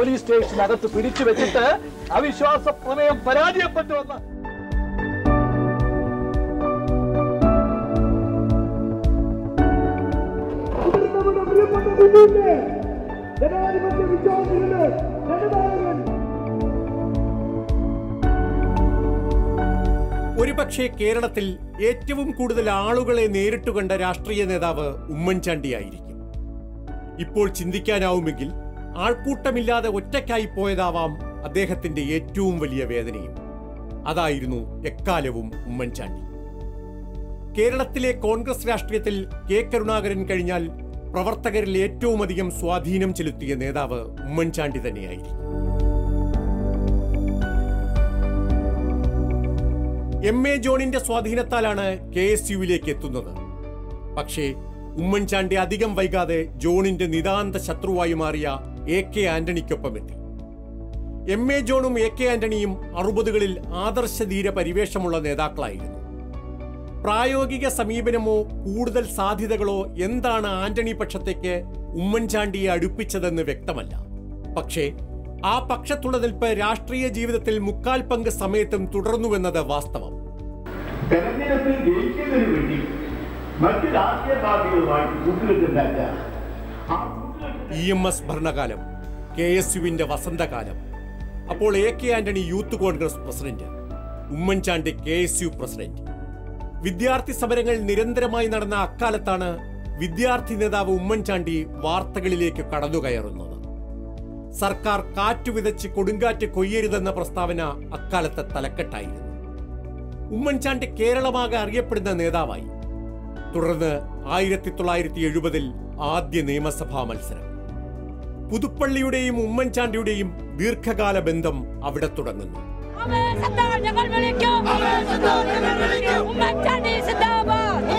police സ്റ്റേഷനകത്ത് പിടിച്ചു വെച്ചിട്ട് അവിശ്വാസ പ്രമേയം പരാജയപ്പെട്ടുവെന്ന് നമ്മുടെ പ്രിയപ്പെട്ട ദിലീപിനെ ജനാധിപത്യ വിശ്വാസികളുടെ ജനനായകൻ ഒരുപക്ഷെ കേരളത്തിൽ ഏറ്റവും കൂടുതൽ ആളുകളെ നേരിട്ട് കണ്ട രാഷ്ട്രീയ നേതാവ് ഉമ്മൻചാണ്ടിയായിരിക്കും ഇപ്പോൾ ചിന്തിക്കാനാവുമെങ്കിൽ ആൾക്കൂട്ടമില്ലാതെ ഒറ്റയ്ക്കായി പോയതാവാം അദ്ദേഹത്തിന്റെ ഏറ്റവും വലിയ വേദനയും അതായിരുന്നു എക്കാലവും ഉമ്മൻചാണ്ടി കേരളത്തിലെ കോൺഗ്രസ് രാഷ്ട്രീയത്തിൽ കെ കരുണാകരൻ കഴിഞ്ഞാൽ പ്രവർത്തകരിൽ ഏറ്റവും അധികം സ്വാധീനം ചെലുത്തിയ നേതാവ് ഉമ്മൻചാണ്ടി തന്നെയായിരിക്കും എം എ ജോണിന്റെ സ്വാധീനത്താലാണ് കെ എസ് യുവിലേക്ക് എത്തുന്നത് പക്ഷേ ഉമ്മൻചാണ്ടി അധികം വൈകാതെ ജോണിന്റെ നിതാന്ത ശത്രുവായി മാറിയ എ കെ ആന്റണിക്കൊപ്പം എത്തി എം എ ജോണും എ കെ ആന്റണിയും അറുപതുകളിൽ ആദർശധീര പരിവേഷമുള്ള നേതാക്കളായിരുന്നു പ്രായോഗിക സമീപനമോ കൂടുതൽ സാധ്യതകളോ എന്താണ് ആന്റണി പക്ഷത്തേക്ക് ഉമ്മൻചാണ്ടിയെ അടുപ്പിച്ചതെന്ന് വ്യക്തമല്ല പക്ഷേ ആ പക്ഷത്തുള്ള നിൽപ്പ് രാഷ്ട്രീയ ജീവിതത്തിൽ മുക്കാൽ പങ്ക് സമയത്തും തുടർന്നുവെന്നത് വാസ്തവം തെരഞ്ഞെടുപ്പിൽ ജയിക്കുന്നതിന് വേണ്ടി മറ്റ് രാഷ്ട്രീയ പാർട്ടികളുമായി കൂട്ടുകെട്ടുണ്ടാക്കുക ആ കൂട്ടുകെട്ട് ഇ എം എസ് ഭരണകാലം കെ എസ് യുവിന്റെ വസന്തകാലം അപ്പോൾ A K Antony youth Congress president Oommen Chandy K S U president വിദ്യാർത്ഥി സമരങ്ങൾ നിരന്തരമായി നടന്ന അക്കാലത്താണ് വിദ്യാർത്ഥി നേതാവ് ഉമ്മൻചാണ്ടി വാർത്തകളിലേക്ക് കടന്നുകയറുന്നത് സർക്കാർ കാറ്റുവിതച്ച് കൊടുങ്കാറ്റ് കൊയ്യരുതെന്ന പ്രസ്താവന അക്കാലത്തെ തലക്കെട്ടായിരുന്നു ഉമ്മൻചാണ്ടി കേരളമാകെ അറിയപ്പെടുന്ന നേതാവായി തുടർന്ന് ആയിരത്തി തൊള്ളായിരത്തി എഴുപതിൽ ആദ്യ നിയമസഭാ മത്സരം പുതുപ്പള്ളിയുടെയും ഉമ്മൻചാണ്ടിയുടെയും ദീർഘകാല ബന്ധം അവിടെ തുടങ്ങുന്നു അവേ സദാ ഞങ്ങൾ വിളിക്കും ഉമ്മൻചാണ്ടി സിന്ദാബാദ്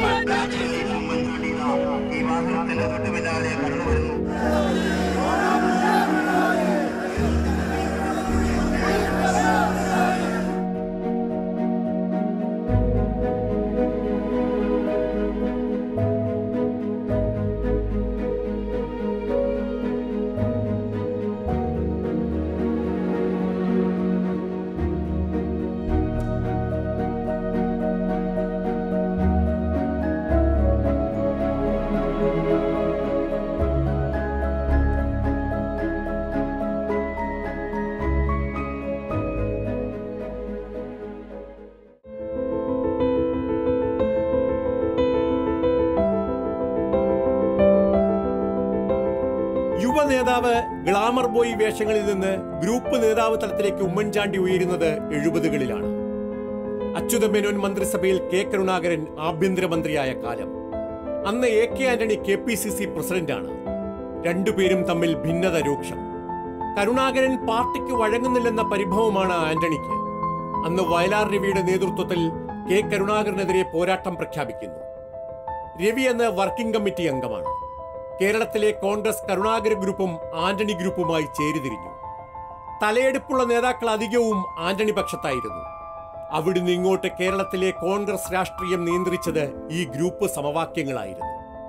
യുവ നേതാവ് ഗ്ലാമർ ബോയ് വേഷങ്ങളിൽ നിന്ന് ഗ്രൂപ്പ് നേതാവ് തലത്തിലേക്ക് ഉമ്മൻചാണ്ടി ഉയരുന്നത് എഴുപതുകളിലാണ് അച്യുതമേനോൻ മന്ത്രിസഭയിൽ കെ കരുണാകരൻ ആഭ്യന്തരമന്ത്രിയായ കാലം അന്ന് A K Antony K P C C പ്രസിഡന്റാണ് രണ്ടുപേരും തമ്മിൽ ഭിന്നത രൂക്ഷം കരുണാകരൻ പാർട്ടിക്ക് വഴങ്ങുന്നില്ലെന്ന പരിഭവമാണ് ആന്റണിക്ക് അന്ന് വയലാർ രവിയുടെ നേതൃത്വത്തിൽ കെ കരുണാകരനെതിരെ പോരാട്ടം പ്രഖ്യാപിക്കുന്നു രവി എന്ന വർക്കിംഗ് കമ്മിറ്റി അംഗമാണ് കേരളത്തിലെ കോൺഗ്രസ് കരുണാകര ഗ്രൂപ്പും ആന്റണി ഗ്രൂപ്പുമായി ചേരിതിരിഞ്ഞു തലയെടുപ്പുള്ള നേതാക്കൾ അധികവും ആന്റണി പക്ഷത്തായിരുന്നു അവിടുന്ന് ഇങ്ങോട്ട് കേരളത്തിലെ കോൺഗ്രസ് രാഷ്ട്രീയം നിയന്ത്രിച്ചത് ഈ ഗ്രൂപ്പ് സമവാക്യങ്ങളായിരുന്നു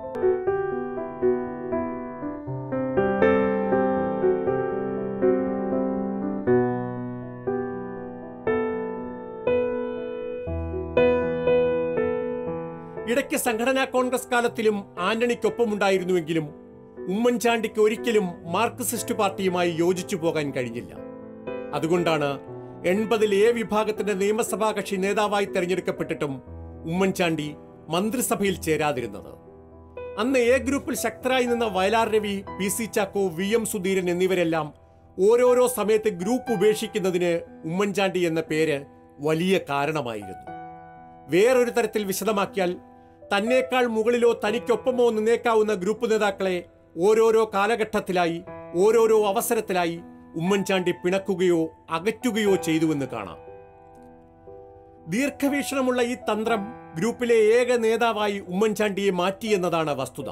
ഇടയ്ക്ക് സംഘടനാ കോൺഗ്രസ് കാലത്തിലും ആന്റണിക്കൊപ്പമുണ്ടായിരുന്നുവെങ്കിലും ഉമ്മൻചാണ്ടിക്ക് ഒരിക്കലും മാർക്സിസ്റ്റ് പാർട്ടിയുമായി യോജിച്ചു പോകാൻ കഴിഞ്ഞില്ല അതുകൊണ്ടാണ് എൺപതിൽ എ വിഭാഗത്തിന്റെ നിയമസഭാ കക്ഷി നേതാവായി തെരഞ്ഞെടുക്കപ്പെട്ടിട്ടും ഉമ്മൻചാണ്ടി മന്ത്രിസഭയിൽ ചേരാതിരുന്നത് അന്ന് എ ഗ്രൂപ്പിൽ ശക്തരായി നിന്ന Vayalar Ravi P C Chacko V M Sudheeran എന്നിവരെല്ലാം ഓരോരോ സമയത്ത് ഗ്രൂപ്പ് ഉപേക്ഷിക്കുന്നതിന് ഉമ്മൻചാണ്ടി എന്ന പേര് വലിയ കാരണമായിരുന്നു വേറൊരു തരത്തിൽ വിശദമാക്കിയാൽ തന്നേക്കാൾ മുകളിലോ തനിക്കൊപ്പമോ നിന്നേക്കാവുന്ന ഗ്രൂപ്പ് നേതാക്കളെ ഓരോരോ കാലഘട്ടത്തിലായി ഓരോരോ അവസരത്തിലായി ഉമ്മൻചാണ്ടി പിണക്കുകയോ അകറ്റുകയോ ചെയ്തുവെന്ന് കാണാം ദീർഘവീക്ഷണമുള്ള ഈ തന്ത്രം ഗ്രൂപ്പിലെ ഏക നേതാവായി ഉമ്മൻചാണ്ടിയെ മാറ്റിയെന്നതാണ് വസ്തുത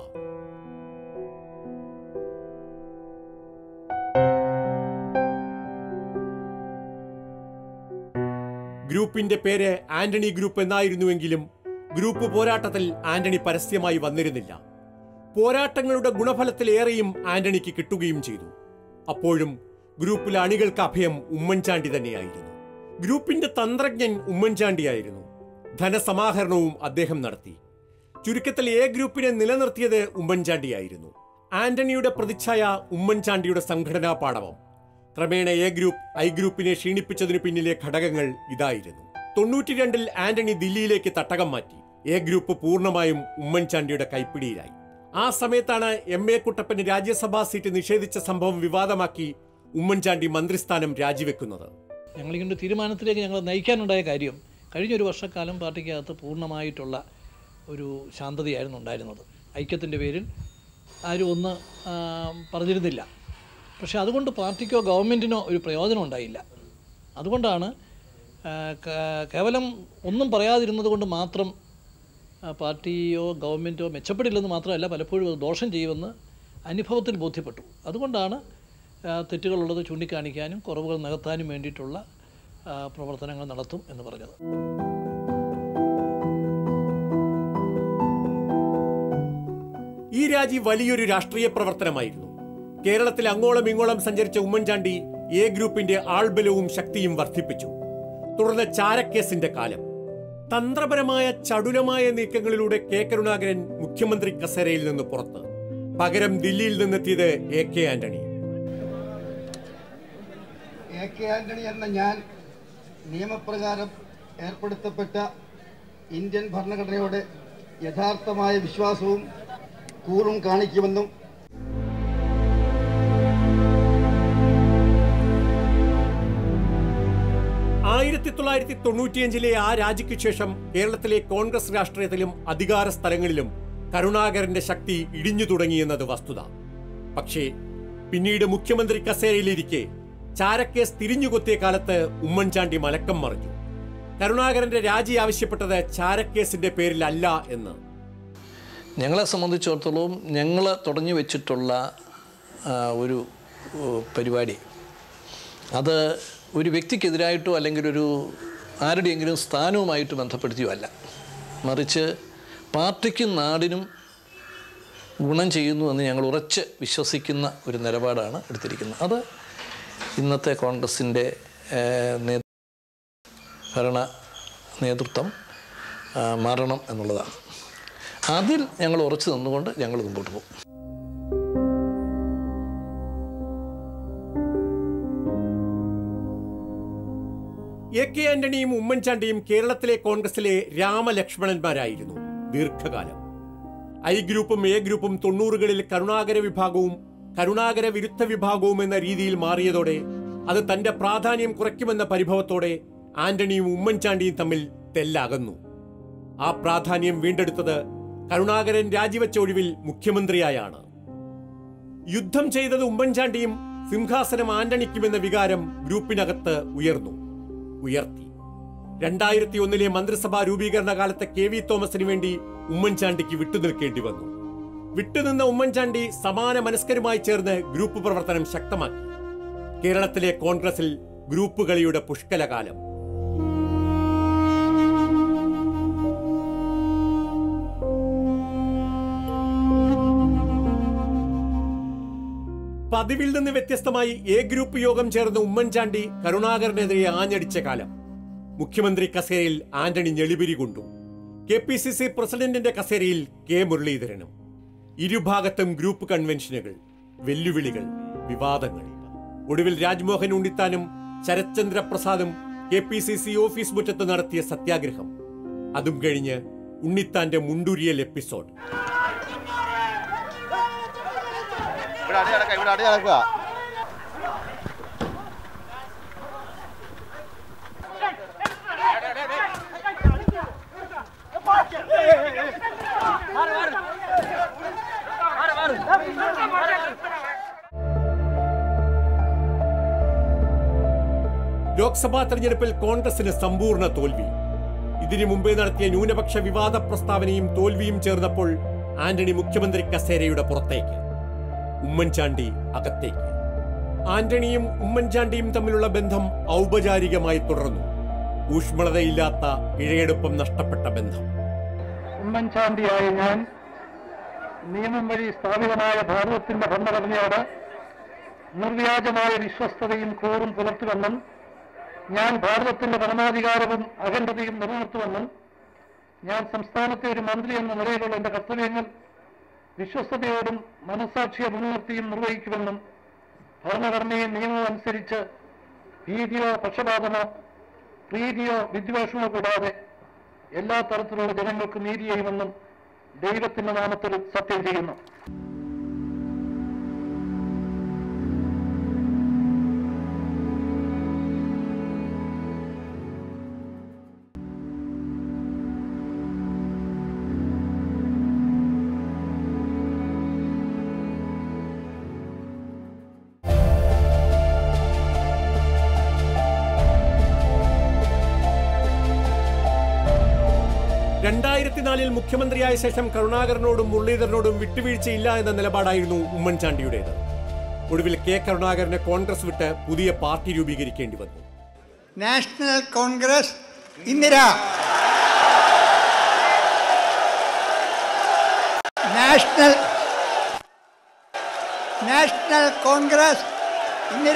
ഗ്രൂപ്പിന്റെ പേര് ആന്റണി ഗ്രൂപ്പ് എന്നായിരുന്നുവെങ്കിലും ഗ്രൂപ്പ് പോരാട്ടത്തിൽ ആന്റണി പരസ്യമായി വന്നിരുന്നില്ല പോരാട്ടങ്ങളുടെ ഗുണഫലത്തിലേറെയും ആന്റണിക്ക് കിട്ടുകയും ചെയ്തു അപ്പോഴും ഗ്രൂപ്പിലെ അണികൾക്ക് അഭയം ഉമ്മൻചാണ്ടി തന്നെയായിരുന്നു ഗ്രൂപ്പിന്റെ തന്ത്രജ്ഞൻ ഉമ്മൻചാണ്ടിയായിരുന്നു ധനസമാഹരണവും അദ്ദേഹം നടത്തി ചുരുക്കത്തിൽ എ ഗ്രൂപ്പിനെ നിലനിർത്തിയത് ഉമ്മൻചാണ്ടിയായിരുന്നു ആന്റണിയുടെ പ്രതിച്ഛായ ഉമ്മൻചാണ്ടിയുടെ സംഘടനാ പാടവം ക്രമേണ എ ഗ്രൂപ്പ് ഐ ഗ്രൂപ്പിനെ ക്ഷീണിപ്പിച്ചതിനു പിന്നിലെ ഘടകങ്ങൾ ഇതായിരുന്നു തൊണ്ണൂറ്റിരണ്ടിൽ ആന്റണി ദില്ലിയിലേക്ക് തട്ടകം മാറ്റി എ ഗ്രൂപ്പ് പൂർണ്ണമായും ഉമ്മൻചാണ്ടിയുടെ കൈപ്പിടിയിലായി ആ സമയത്താണ് എം എ കുട്ടപ്പന് രാജ്യസഭാ സീറ്റ് നിഷേധിച്ച സംഭവം വിവാദമാക്കി ഉമ്മൻചാണ്ടി മന്ത്രിസ്ഥാനം രാജിവെക്കുന്നത് ഞങ്ങളിങ്ങനെ തീരുമാനത്തിലേക്ക് ഞങ്ങൾ നയിക്കാനുണ്ടായ കാര്യം കഴിഞ്ഞൊരു വർഷക്കാലം പാർട്ടിക്കകത്ത് പൂർണ്ണമായിട്ടുള്ള ഒരു ശാന്തതയായിരുന്നു ഉണ്ടായിരുന്നത് ഐക്യത്തിൻ്റെ പേരിൽ ആരും ഒന്ന് ആ, പറഞ്ഞിരുന്നില്ല പക്ഷേ അതുകൊണ്ട് പാർട്ടിക്കോ ഗവൺമെൻറ്റിനോ ഒരു പ്രയോജനം ഉണ്ടായില്ല അതുകൊണ്ടാണ് ആ, കേ- കേവലം ഒന്നും പറയാതിരുന്നത് കൊണ്ട് മാത്രം ആ, പാർട്ടിയോ ഗവൺമെൻറ്റോ മെച്ചപ്പെടില്ലെന്ന് മാത്രമല്ല പലപ്പോഴും അത് ദോഷം ചെയ്യുമെന്ന് അനുഭവത്തിൽ ബോധ്യപ്പെട്ടു അതുകൊണ്ടാണ് ആ, തെറ്റുകളുള്ളത് ചൂണ്ടിക്കാണിക്കാനും കുറവുകൾ നികത്താനും വേണ്ടിയിട്ടുള്ള ആ, പ്രവർത്തനങ്ങൾ നടത്തും എന്ന് പറഞ്ഞത് ഈ രാജി വലിയൊരു രാഷ്ട്രീയ പ്രവർത്തനമായിരുന്നു കേരളത്തിൽ അങ്ങോളം ഇങ്ങോളം സഞ്ചരിച്ച ഉമ്മൻചാണ്ടി എ ഗ്രൂപ്പിന്റെ ആൾബലവും ശക്തിയും വർദ്ധിപ്പിച്ചു തുടർന്ന് ചാരക്കേസിന്റെ കാലം തന്ത്രപരമായ ചടുലമായ നീക്കങ്ങളിലൂടെ കെ കരുണാകരൻ മുഖ്യമന്ത്രി കസേരയിൽ നിന്ന് പുറത്ത് പകരം ദില്ലിയിൽ നിന്നെത്തിയത് A K Antony A K Antony എന്ന ഞാൻ നിയമപ്രകാരം ഏർപ്പെടുത്തപ്പെട്ട ഇന്ത്യൻ ഭരണഘടനയോട് യഥാർത്ഥമായ വിശ്വാസവും കൂറും കാണിക്കുമെന്നും ആയിരത്തി തൊള്ളായിരത്തി തൊണ്ണൂറ്റിയഞ്ചിലെ ആ രാജിക്ക് ശേഷം കേരളത്തിലെ കോൺഗ്രസ് രാഷ്ട്രീയത്തിലും അധികാര സ്ഥലങ്ങളിലും കരുണാകരന്റെ ശക്തി ഇടിഞ്ഞു തുടങ്ങിയെന്നത് വസ്തുത പക്ഷേ പിന്നീട് മുഖ്യമന്ത്രി കസേരയിലിരിക്കെ ചാരക്കേസ് തിരിഞ്ഞുകൊത്തിയ കാലത്ത് ഉമ്മൻചാണ്ടി മലക്കം മറിഞ്ഞു കരുണാകരന്റെ രാജി ആവശ്യപ്പെട്ടത് ചാരക്കേസിന്റെ പേരിലല്ല എന്ന് ഞങ്ങളെ സംബന്ധിച്ചിടത്തോളം ഞങ്ങൾ തുടങ്ങി വെച്ചിട്ടുള്ള ആ, ഒരു ഓ, പരിപാടി അത് ഒരു വ്യക്തിക്കെതിരായിട്ടോ അല്ലെങ്കിൽ ഒരു ആരുടെയെങ്കിലും സ്ഥാനവുമായിട്ട് ബന്ധപ്പെടുത്തിയോ അല്ല മറിച്ച് പാർട്ടിക്കും നാടിനും ഗുണം ചെയ്യുന്നു എന്ന് ഞങ്ങൾ ഉറച്ച് വിശ്വസിക്കുന്ന ഒരു നിലപാടാണ് എടുത്തിരിക്കുന്നത് അത് ഇന്നത്തെ കോൺഗ്രസിൻ്റെ നേ ഭരണ നേതൃത്വം ആ, മാറണം എന്നുള്ളതാണ് അതിൽ ഞങ്ങൾ ഉറച്ചു നിന്നുകൊണ്ട് ഞങ്ങൾ മുമ്പോട്ട് പോകും എ കെ ആന്റണിയും ഉമ്മൻചാണ്ടിയും കേരളത്തിലെ കോൺഗ്രസിലെ രാമലക്ഷ്മണന്മാരായിരുന്നു ദീർഘകാലം ഐ ഗ്രൂപ്പും എ ഗ്രൂപ്പും തൊണ്ണൂറുകളിൽ കരുണാകര വിഭാഗവും കരുണാകര വിരുദ്ധ വിഭാഗവും എന്ന രീതിയിൽ മാറിയതോടെ അത് തന്റെ പ്രാധാന്യം കുറയ്ക്കുമെന്ന പരിഭവത്തോടെ ആന്റണിയും ഉമ്മൻചാണ്ടിയും തമ്മിൽ തെല്ലകന്നു ആ പ്രാധാന്യം വീണ്ടെടുത്തത് കരുണാകരൻ രാജിവെച്ച ഒഴിവിൽ മുഖ്യമന്ത്രിയായാണ് യുദ്ധം ചെയ്തത് ഉമ്മൻചാണ്ടിയും സിംഹാസനം ആന്റണിക്കുമെന്ന വികാരം ഗ്രൂപ്പിനകത്ത് ഉയർന്നു ഉയർത്തി രണ്ടായിരത്തി ഒന്നിലെ മന്ത്രിസഭാ രൂപീകരണ കാലത്തെ കെ വി തോമസിന് വേണ്ടി ഉമ്മൻചാണ്ടിക്ക് വിട്ടുനിൽക്കേണ്ടി വന്നു വിട്ടുനിന്ന ഉമ്മൻചാണ്ടി സമാന മനസ്കരുമായി ചേർന്ന് ഗ്രൂപ്പ് പ്രവർത്തനം ശക്തമാക്കി കേരളത്തിലെ കോൺഗ്രസിൽ ഗ്രൂപ്പ് കളിയുടെ പുഷ്കലകാലം പതിവിൽ നിന്ന് വ്യത്യസ്തമായി എ ഗ്രൂപ്പ് യോഗം ചേർന്ന് ഉമ്മൻചാണ്ടി കരുണാകരനെതിരെ ആഞ്ഞടിച്ച കാലം മുഖ്യമന്ത്രി കസേരയിൽ ആന്റണി ഞെളിപിരി കൊണ്ടു കെ പി സി സി പ്രസിഡന്റിന്റെ കസേരയിൽ കെ മുരളീധരനും ഇരുഭാഗത്തും ഗ്രൂപ്പ് കൺവെൻഷനുകൾ വെല്ലുവിളികൾ വിവാദങ്ങൾ ഒടുവിൽ രാജ്മോഹൻ ഉണ്ണിത്താനും ശരത്ചന്ദ്ര പ്രസാദും K P C C office മുറ്റത്ത് നടത്തിയ സത്യാഗ്രഹം അതും കഴിഞ്ഞ് ഉണ്ണിത്താന്റെ മുണ്ടുരിയൽ എപ്പിസോഡ് ഇവിടെ അടി നടക്കുക ഇവിടെ അടി നടക്കുക ലോക്സഭാ തെരഞ്ഞെടുപ്പിൽ കോൺഗ്രസിന് സമ്പൂർണ്ണ തോൽവി ഇതിനു മുമ്പേ നടത്തിയ ന്യൂനപക്ഷ വിവാദ പ്രസ്താവനയും തോൽവിയും ചേർന്നപ്പോൾ ആന്റണി മുഖ്യമന്ത്രി കസേരയുടെ പുറത്തേക്ക് ഉമ്മൻചാണ്ടി അകത്തേക്ക് ആന്റണിയും ഉമ്മൻചാണ്ടിയും തമ്മിലുള്ള ബന്ധം ഔപചാരികമായി തുടർന്നു ഊഷ്മളതയില്ലാത്ത ഇഴയെടുപ്പം നഷ്ടപ്പെട്ട ബന്ധം ഉമ്മൻചാണ്ടിയായ ഞാൻ നിയമം വഴി സ്ഥാപിതമായ ഭാരതത്തിന്റെ ഭരണഘടനയോട് നിർവ്യാജമായ വിശ്വസ്തതയും കൂറും പുലർത്തുമെന്നും ഞാൻ ഭാരതത്തിന്റെ പരമാധികാരവും അഖണ്ഡതയും നിലനിർത്തുമെന്നും ഞാൻ സംസ്ഥാനത്തെ ഒരു മന്ത്രി എന്ന നിലയിലുള്ള എന്റെ കർത്തവ്യങ്ങൾ വിശ്വസ്തയോടും മനസാക്ഷിയെ മുൻനിർത്തിയും നിർവഹിക്കുമെന്നും ഭരണഘടനയും നിയമവും അനുസരിച്ച് ഭീതിയോ പക്ഷപാതമോ പ്രീതിയോ വിദ്വേഷമോ കൂടാതെ എല്ലാ തരത്തിലുള്ള ജനങ്ങൾക്ക് നീതി ചെയ്യുമെന്നും ദൈവത്തിന്റെ നാമത്തിൽ സത്യം ചെയ്യുന്നു രണ്ടായിരത്തി നാലിൽ മുഖ്യമന്ത്രിയായ ശേഷം കരുണാകരനോടും മുരളീധരനോടും വിട്ടുവീഴ്ചയില്ല എന്ന നിലപാടായിരുന്നു ഉമ്മൻചാണ്ടിയുടേത് ഒടുവിൽ കെ കരുണാകരനെ കോൺഗ്രസ് വിട്ട് പുതിയ പാർട്ടി രൂപീകരിക്കേണ്ടി വന്നു national Congress Indira national national Congress Indira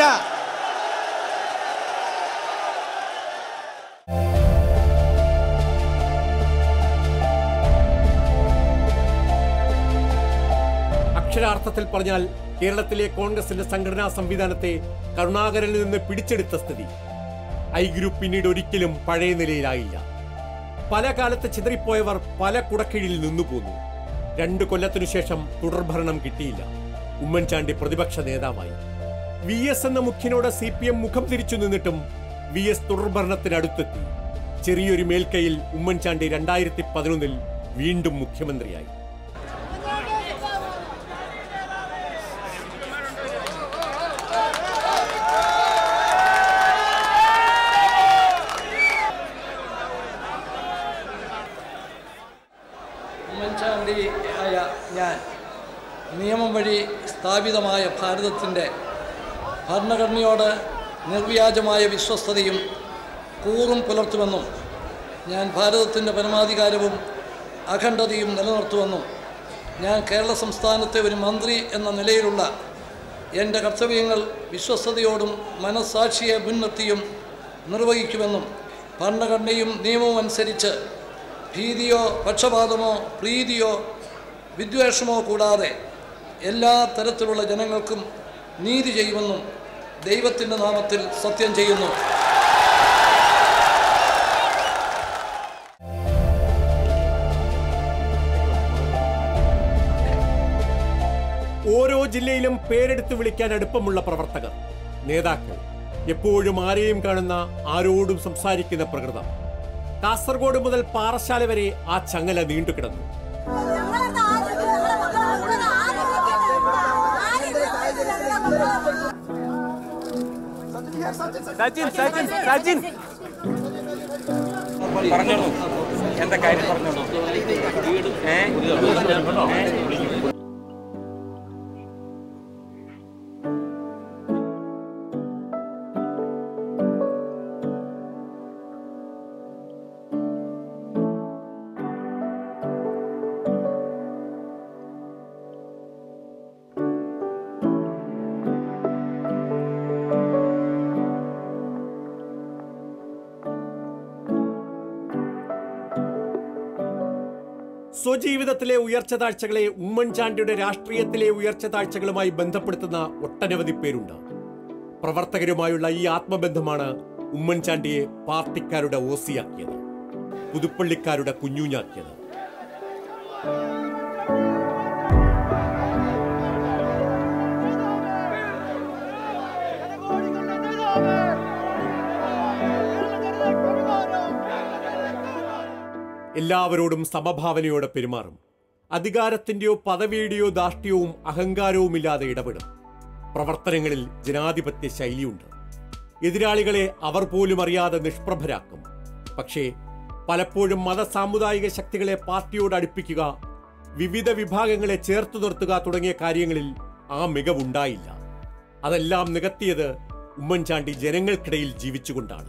അക്ഷരാർത്ഥത്തിൽ പറഞ്ഞാൽ കേരളത്തിലെ കോൺഗ്രസിന്റെ സംഘടനാ സംവിധാനത്തെ കരുണാകരനിൽ നിന്ന് പിടിച്ചെടുത്ത സ്ഥിതി ഐ ഗ്രൂപ്പ് പിന്നീട് ഒരിക്കലും പഴയ നിലയിലായില്ല പല കാലത്ത് ചിതറിപ്പോയവർ പല കുടക്കീഴിൽ നിന്നു പോന്നു രണ്ടു കൊല്ലത്തിനു ശേഷം തുടർഭരണം കിട്ടിയില്ല ഉമ്മൻചാണ്ടി പ്രതിപക്ഷ നേതാവായി വി എസ് എന്ന മുഖ്യനോട് സി പി എം മുഖം തിരിച്ചു നിന്നിട്ടും വി എസ് തുടർഭരണത്തിനടുത്തെത്തി ചെറിയൊരു മേൽക്കൈയിൽ ഉമ്മൻചാണ്ടി രണ്ടായിരത്തി പതിനൊന്നിൽ വീണ്ടും മുഖ്യമന്ത്രിയായി ഉമ്മൻചാണ്ടി ആയ ഞാൻ നിയമം വഴി സ്ഥാപിതമായ ഭാരതത്തിൻ്റെ ഭരണഘടനയോട് നിർവ്യാജമായ വിശ്വസ്തതയും കൂറും പുലർത്തുമെന്നും ഞാൻ ഭാരതത്തിൻ്റെ പരമാധികാരവും അഖണ്ഡതയും നിലനിർത്തുമെന്നും ഞാൻ കേരള സംസ്ഥാനത്തെ ഒരു മന്ത്രി എന്ന നിലയിലുള്ള എൻ്റെ കർത്തവ്യങ്ങൾ വിശ്വസ്തയോടും മനസ്സാക്ഷിയെ മുൻനിർത്തിയും നിർവഹിക്കുമെന്നും ഭരണഘടനയും നിയമവും അനുസരിച്ച് ഭീതിയോ പക്ഷപാതമോ പ്രീതിയോ വിദ്വേഷമോ കൂടാതെ എല്ലാ തരത്തിലുള്ള ജനങ്ങൾക്കും നീതി ചെയ്യുമെന്നും ദൈവത്തിൻ്റെ നാമത്തിൽ സത്യം ചെയ്യുന്നു ഓരോ ജില്ലയിലും പേരെടുത്ത് വിളിക്കാൻ അടുപ്പമുള്ള പ്രവർത്തകർ നേതാക്കൾ എപ്പോഴും ആരെയും കാണുന്ന ആരോടും സംസാരിക്കുന്ന പ്രകൃതം കാസർഗോഡ് മുതൽ പാറശാല വരെ ആ ചങ്ങല നീണ്ടുകിടന്നു സച്ചിൻ സച്ചിൻ സച്ചിൻ പറഞ്ഞോളൂ എന്താ കാര്യം പറഞ്ഞോളൂ ഏ സ്വജീവിതത്തിലെ ഉയർച്ച താഴ്ചകളെ ഉമ്മൻചാണ്ടിയുടെ രാഷ്ട്രീയത്തിലെ ഉയർച്ച താഴ്ചകളുമായി ബന്ധപ്പെടുത്തുന്ന ഒട്ടനവധി പേരുണ്ട് പ്രവർത്തകരുമായുള്ള ഈ ആത്മബന്ധമാണ് ഉമ്മൻചാണ്ടിയെ പാർട്ടിക്കാരുടെ ഓസിയാക്കിയത് പുതുപ്പള്ളിക്കാരുടെ കുഞ്ഞൂഞ്ഞാക്കിയത് എല്ലാവരോടും സമഭാവനയോടെ പെരുമാറും അധികാരത്തിന്റെയോ പദവിയുടെയോ ധാർഷ്ട്യവും അഹങ്കാരവുമില്ലാതെ ഇടപെടും പ്രവർത്തനങ്ങളിൽ ജനാധിപത്യ ശൈലിയുണ്ട് എതിരാളികളെ അവർ പോലും അറിയാതെ നിഷ്പ്രഭരാക്കും പക്ഷേ പലപ്പോഴും മത സാമുദായിക ശക്തികളെ പാർട്ടിയോട് അടുപ്പിക്കുക വിവിധ വിഭാഗങ്ങളെ ചേർത്തു നിർത്തുക തുടങ്ങിയ കാര്യങ്ങളിൽ ആ മികവുണ്ടായില്ല അതെല്ലാം നികത്തിയത് ഉമ്മൻചാണ്ടി ജനങ്ങൾക്കിടയിൽ ജീവിച്ചുകൊണ്ടാണ്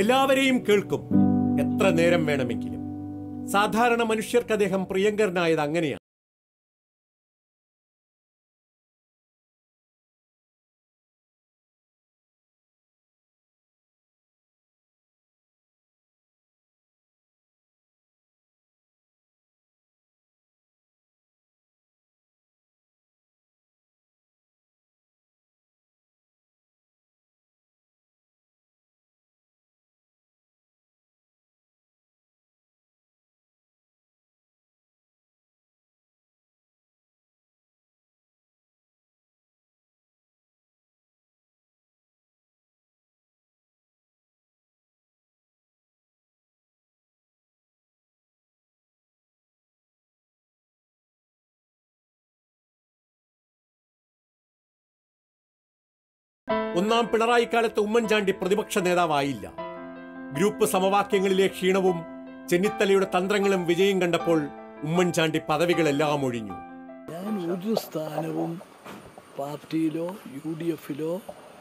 എല്ലാവരെയും കേൾക്കും എത്ര നേരം വേണമെങ്കിലും സാധാരണ മനുഷ്യർക്ക് അദ്ദേഹം പ്രിയങ്കരനായത് അങ്ങനെയാണ് ഒന്നാം പിണറായി കാലത്ത് ഉമ്മൻചാണ്ടി പ്രതിപക്ഷ നേതാവായില്ല ഗ്രൂപ്പ് സമവാക്യങ്ങളിലെ ക്ഷീണവും ചെന്നിത്തലയുടെ തന്ത്രങ്ങളും വിജയം കണ്ടപ്പോൾ ഉമ്മൻചാണ്ടി പദവികളെല്ലാം ഒഴിഞ്ഞു ഞാൻ ഒരു സ്ഥാനവും പാർട്ടിയിലോ യു ഡി എഫിലോ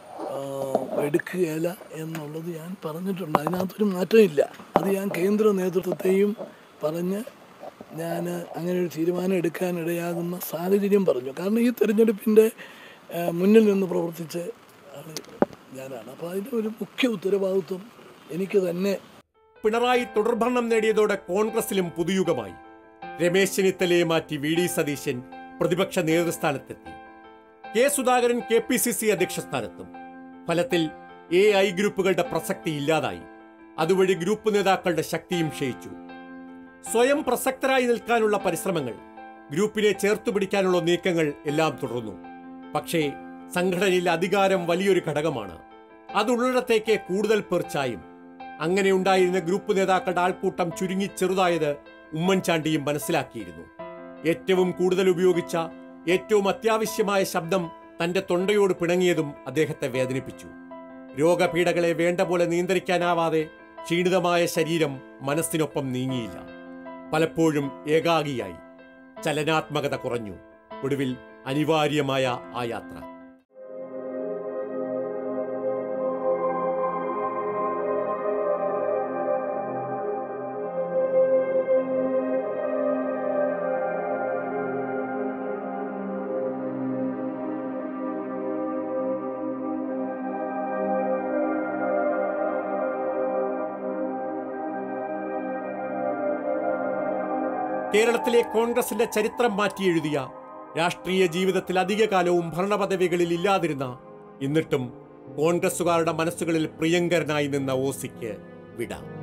എടുക്കുകയില്ല എന്നുള്ളത് ഞാൻ പറഞ്ഞിട്ടുണ്ട് അതിനകത്തൊരു മാറ്റമില്ല അത് ഞാൻ കേന്ദ്ര നേതൃത്വത്തെയും പറഞ്ഞ് ഞാൻ അങ്ങനെ ഒരു തീരുമാനം എടുക്കാനിടയാകുന്ന സാഹചര്യം പറഞ്ഞു കാരണം ഈ തെരഞ്ഞെടുപ്പിൻ്റെ മുന്നിൽ നിന്ന് പ്രവർത്തിച്ച ആള് ഞാനാണ് അപ്പോൾ അതിൻ്റെ ഒരു മുഖ്യ ഉത്തരവാദിത്വം എനിക്ക് തന്നെ പിണറായി തുടർഭരണം നേടിയതോടെ കോൺഗ്രസിലും പുതുയുഗമായി രമേശ് ചെന്നിത്തലയെ മാറ്റി വി ഡി സതീശൻ പ്രതിപക്ഷ നേതൃസ്ഥാനത്തെത്തി K Sudhakaran K P C C അധ്യക്ഷ സ്ഥാനത്തും ഫലത്തിൽ എ ഐ ഗ്രൂപ്പുകളുടെ പ്രസക്തി ഇല്ലാതായി അതുവഴി ഗ്രൂപ്പ് നേതാക്കളുടെ ശക്തിയും ക്ഷയിച്ചു സ്വയം പ്രസക്തരായി നിൽക്കാനുള്ള പരിശ്രമങ്ങൾ ഗ്രൂപ്പിനെ ചേർത്തുപിടിക്കാനുള്ള നീക്കങ്ങൾ എല്ലാം തുടർന്നു പക്ഷേ സംഘടനയിൽ അധികാരം വലിയൊരു ഘടകമാണ് അതുള്ളിടത്തേക്ക് കൂടുതൽ പേർ ചായും അങ്ങനെ ഉണ്ടായിരുന്ന ഗ്രൂപ്പ് നേതാക്കളുടെ ആൾക്കൂട്ടം ചുരുങ്ങി ചെറുതായത് ഉമ്മൻചാണ്ടിയും മനസ്സിലാക്കിയിരുന്നു ഏറ്റവും കൂടുതൽ ഉപയോഗിച്ച ഏറ്റവും അത്യാവശ്യമായ ശബ്ദം തന്റെ തൊണ്ടയോട് പിണങ്ങിയതും അദ്ദേഹത്തെ വേദനിപ്പിച്ചു രോഗപീഠകളെ വേണ്ട പോലെ നിയന്ത്രിക്കാനാവാതെ ക്ഷീണിതമായ ശരീരം മനസ്സിനൊപ്പം നീങ്ങിയില്ല പലപ്പോഴും ഏകാഗിയായി ചലനാത്മകത കുറഞ്ഞു ഒടുവിൽ അനിവാര്യമായ ആ യാത്ര കേരളത്തിലെ കോൺഗ്രസിന്റെ ചരിത്രം മാറ്റി എഴുതിയ രാഷ്ട്രീയ ജീവിതത്തിൽ അധികകാലവും ഭരണപദവികളിൽ ഇല്ലാതിരുന്ന എന്നിട്ടും കോൺഗ്രസുകാരുടെ മനസ്സുകളിൽ പ്രിയങ്കരനായി നിന്ന ഓസിക്ക് വിട